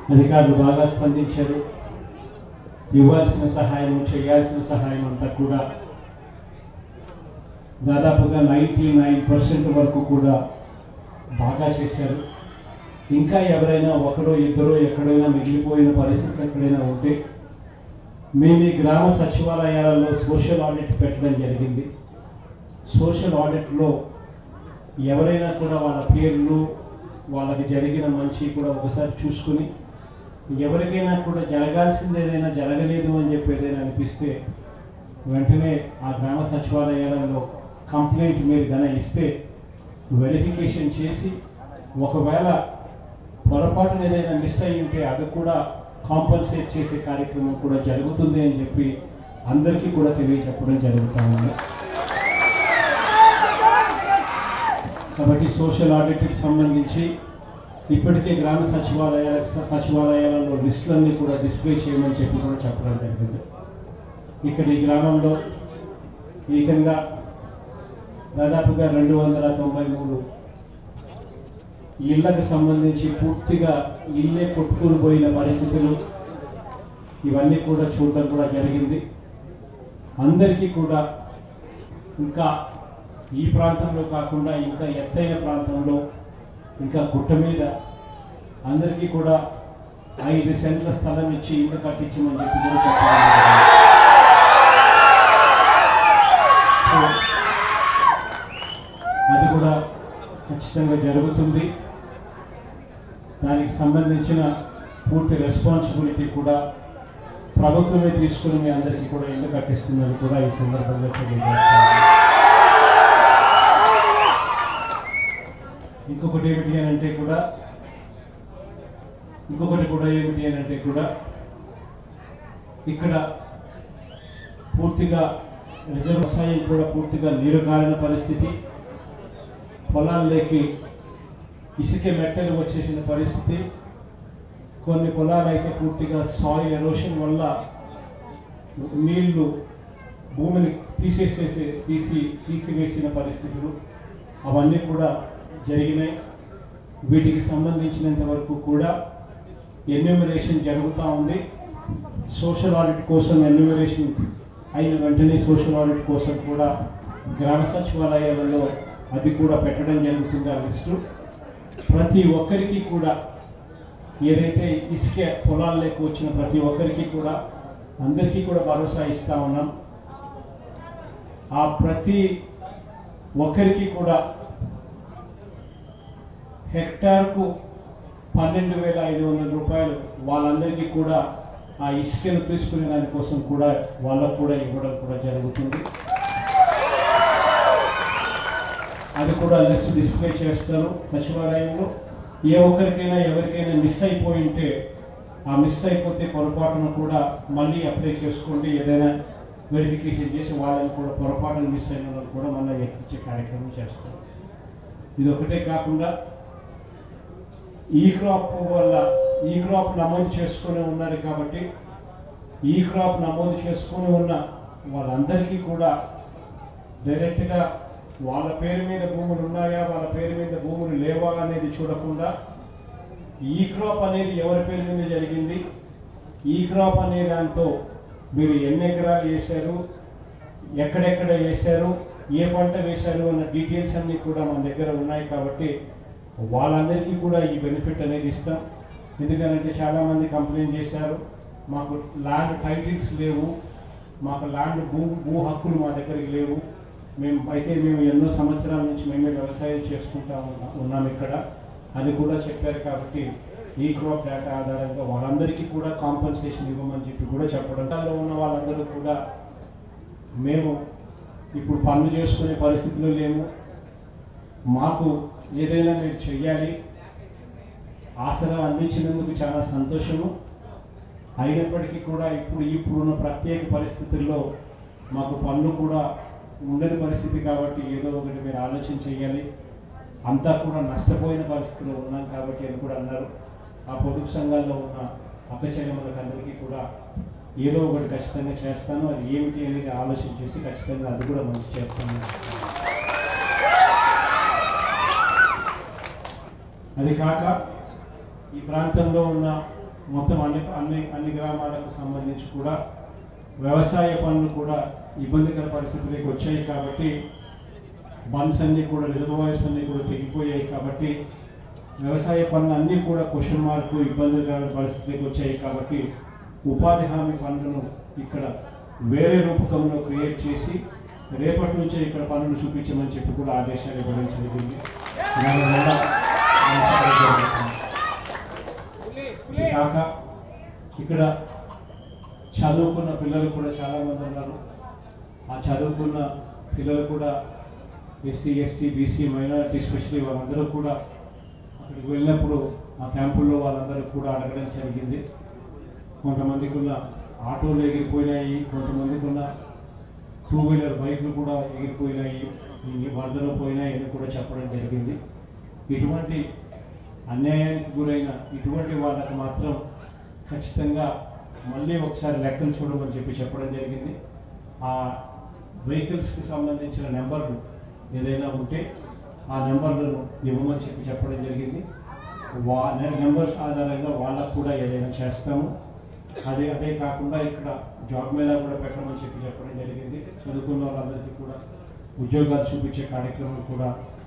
అధికారులు బాగా స్పందించారు ఇవ్వాల్సిన సహాయం చేయాల్సిన సహాయం అంతా కూడా దాదాపుగా నైంటీ నైన్ పర్సెంట్ వరకు కూడా బాగా చేశారు ఇంకా ఎవరైనా ఒకరో ఇద్దరో ఎక్కడైనా మిగిలిపోయిన పరిస్థితి ఎక్కడైనా ఉంటే మేము ఈ గ్రామ సచివాలయాలలో సోషల్ ఆడిట్ పెట్టడం జరిగింది సోషల్ ఆడిట్లో ఎవరైనా కూడా వాళ్ళ పేర్లు వాళ్ళకి జరిగిన మంచి కూడా ఒకసారి చూసుకుని ఎవరికైనా కూడా జరగాల్సింది ఏదైనా జరగలేదు అని చెప్పి ఏదైనా అనిపిస్తే వెంటనే ఆ గ్రామ సచివాలయాలలో కంప్లైంట్ మీరు కనుక ఇస్తే వెరిఫికేషన్ చేసి ఒకవేళ పొరపాటున ఏదైనా మిస్ అయ్యి ఉంటే అది కూడా కాంపన్సేట్ చేసే కార్యక్రమం కూడా జరుగుతుంది అని చెప్పి అందరికీ కూడా తెలియచెప్పడం జరుగుతూ ఉంది కాబట్టి సోషల్ ఆడిట్కి సంబంధించి ఇప్పటికే గ్రామ సచివాలయాలకు సచివాలయాలలో లిస్టులన్నీ కూడా డిస్ప్లే చేయమని చెప్పి కూడా చెప్పడం జరిగింది ఇక్కడ ఈ గ్రామంలో ఏకంగా దాదాపుగా రెండు వందల తొంభై మూడు ఇళ్లకు సంబంధించి పూర్తిగా ఇల్లే కొట్టుకుని పోయిన పరిస్థితులు ఇవన్నీ కూడా చూడడం కూడా జరిగింది అందరికీ కూడా ఇంకా ఈ ప్రాంతంలో కాకుండా ఇంకా ఎత్తైన ప్రాంతంలో ఇంకా గుట్ట మీద అందరికీ కూడా ఐదు సెంట్ల స్థలం ఇచ్చి ఇల్లు కట్టించమని చెప్పి కూడా చెప్పడం జరిగింది. సో, అది కూడా ఖచ్చితంగా జరుగుతుంది దానికి సంబంధించిన పూర్తి రెస్పాన్సిబిలిటీ కూడా ప్రభుత్వమే తీసుకుని మీ అందరికీ కూడా ఇల్లు కట్టిస్తుందని కూడా ఈ సందర్భంగా తెలియజేస్తాను ఇంకొకటి ఏమిటి అని అంటే కూడా ఇంకొకటి కూడా ఏమిటి అని అంటే కూడా ఇక్కడ పూర్తిగా రిజర్వ్ వ్యవసాయం కూడా పూర్తిగా నీరు కాలిన పరిస్థితి పొలాల్లోకి ఇసుక మెట్టలు వచ్చేసిన పరిస్థితి కొన్ని పొలాలు అయితే పూర్తిగా సాయిల్ ఎరోషన్ వల్ల నీళ్లు భూమిని తీసేసే తీసి తీసివేసిన పరిస్థితులు అవన్నీ కూడా జరిగినాయి వీటికి సంబంధించినంత వరకు కూడా ఎన్యూమరేషన్ జరుగుతూ ఉంది సోషల్ ఆడిట్ కోసం ఎన్యూమరేషన్ అయిన వెంటనే సోషల్ ఆడిట్ కోసం కూడా గ్రామ సచివాలయాలలో అది కూడా పెట్టడం జరుగుతుంది ఆ లిస్టు ప్రతి ఒక్కరికి కూడా ఏదైతే ఇసుక పొలాల్లోకి వచ్చిన ప్రతి ఒక్కరికి కూడా అందరికీ కూడా భరోసా ఇస్తా ఉన్నాం ఆ ప్రతి ఒక్కరికి కూడా హెక్టార్కు పన్నెండు వేల ఐదు వందల రూపాయలు వాళ్ళందరికీ కూడా ఆ ఇసుకను తీసుకునే దానికోసం కూడా వాళ్ళకు కూడా ఇవ్వడం కూడా జరుగుతుంది అది కూడా లిస్ట్ డిస్ప్లే చేస్తారు సచివాలయంలో ఏ ఒక్కరికైనా ఎవరికైనా మిస్ అయిపోయి ఉంటే ఆ మిస్ అయిపోతే పొరపాటున కూడా మళ్ళీ అప్లై చేసుకోండి ఏదైనా వెరిఫికేషన్ చేసి వాళ్ళని కూడా పొరపాటున మిస్ అయిన వాళ్ళని కూడా మళ్ళీ ఎక్కించే కార్యక్రమం చేస్తాం ఇది ఒకటే కాకుండా ఈ క్రాప్ వల్ల ఈ క్రాప్ నమోదు చేసుకొని ఉన్నారు కాబట్టి ఈ క్రాప్ నమోదు చేసుకొని ఉన్న వాళ్ళందరికీ కూడా డైరెక్ట్గా వాళ్ళ పేరు మీద భూములు ఉన్నాయా వాళ్ళ పేరు మీద భూములు లేవా అనేది చూడకుండా ఈ క్రాప్ అనేది ఎవరి పేరు మీద జరిగింది ఈ క్రాప్ అనే దాంతో మీరు ఎన్ని ఎకరాలు వేశారు ఎక్కడెక్కడ వేశారు ఏ పంట వేశారు అన్న డీటెయిల్స్ అన్నీ కూడా మన దగ్గర ఉన్నాయి కాబట్టి వాళ్ళందరికీ కూడా ఈ బెనిఫిట్ అనేది ఇస్తాం ఎందుకంటే చాలామంది కంప్లైంట్ చేశారు మాకు ల్యాండ్ టైటిల్స్ లేవు మాకు ల్యాండ్ భూ భూ హక్కులు మా దగ్గరికి లేవు మేము అయితే మేము ఎన్నో సంవత్సరాల నుంచి మేమే వ్యవసాయం చేసుకుంటా ఉన్నా- ఉన్నాం ఇక్కడ అది కూడా చెప్పారు కాబట్టి ఈ క్రాప్ డేటా ఆధారంగా వాళ్ళందరికీ కూడా కాంపన్సేషన్ ఇవ్వమని చెప్పి కూడా చెప్పడం దానిలో ఉన్న వాళ్ళందరూ కూడా మేము ఇప్పుడు పనులు చేసుకునే పరిస్థితిలో లేము మాకు ఏదైనా మీరు చెయ్యాలి ఆసరా అందించినందుకు చాలా సంతోషము అయినప్పటికీ కూడా ఇప్పుడు ఇప్పుడున్న ప్రత్యేక పరిస్థితుల్లో మాకు పనులు కూడా ఉండని పరిస్థితి కాబట్టి ఏదో ఒకటి మీరు ఆలోచన చేయాలి అంతా కూడా నష్టపోయిన పరిస్థితిలో ఉన్నాం కాబట్టి అని కూడా అన్నారు ఆ పొదుపు సంఘాల్లో ఉన్న అక్క చెల్లెమ్మలకు అందరికీ కూడా ఏదో ఒకటి ఖచ్చితంగా చేస్తాను అది ఏమిటి అనేది ఆలోచన చేసి ఖచ్చితంగా అది కూడా మంచి చేస్తాను అది కాక ఈ ప్రాంతంలో ఉన్న మొత్తం అన్ని అన్ని అన్ని గ్రామాలకు సంబంధించి కూడా వ్యవసాయ పనులు కూడా ఇబ్బందికర పరిస్థితులకు వచ్చాయి కాబట్టి బండ్స్ అన్నీ కూడా రిజర్వాయర్స్ అన్నీ కూడా తెగిపోయాయి కాబట్టి వ్యవసాయ పనులు అన్నీ కూడా క్వశ్చన్ మార్కు ఇబ్బందికర పరిస్థితికి వచ్చాయి కాబట్టి ఉపాధి హామీ పనులను ఇక్కడ వేరే రూపకంలో క్రియేట్ చేసి రేపటి నుంచే ఇక్కడ పనులు చూపించమని చెప్పి కూడా ఆదేశాలు ఇవ్వడం జరిగింది దానివల్ల ఇది కాక ఇక్కడ చదువుకున్న పిల్లలు కూడా చాలా మంది ఉన్నారు ఆ చదువుకున్న పిల్లలు కూడా SC ST BC minority specially వాళ్ళందరూ కూడా అక్కడికి వెళ్ళినప్పుడు ఆ క్యాంపుల్లో వాళ్ళందరూ కూడా అడగడం జరిగింది కొంతమందికి ఉన్న ఆటోలు ఎగిరిపోయినాయి కొంతమందికి ఉన్న టూ వీలర్ బైక్లు కూడా ఎగిరిపోయినాయి ఈ వరదలో పోయినాయి అని కూడా చెప్పడం జరిగింది ఇటువంటి అన్యాయానికి గురైన ఇటువంటి వాళ్ళకి మాత్రం ఖచ్చితంగా మళ్ళీ ఒకసారి లెక్కలు చూడమని చెప్పి చెప్పడం జరిగింది ఆ వెహికల్స్కి సంబంధించిన నెంబర్లు ఏదైనా ఉంటే ఆ నెంబర్లను ఇవ్వమని చెప్పి చెప్పడం జరిగింది వా నెంబర్స్ ఆధారంగా వాళ్ళకు కూడా ఏదైనా చేస్తాము అదే అదే కాకుండా ఇక్కడ జాబ్ మేళా కూడా పెట్టమని చెప్పి చెప్పడం జరిగింది చదువుకున్న వాళ్ళందరికీ కూడా ఉద్యోగాలు చూపించే కార్యక్రమం కూడా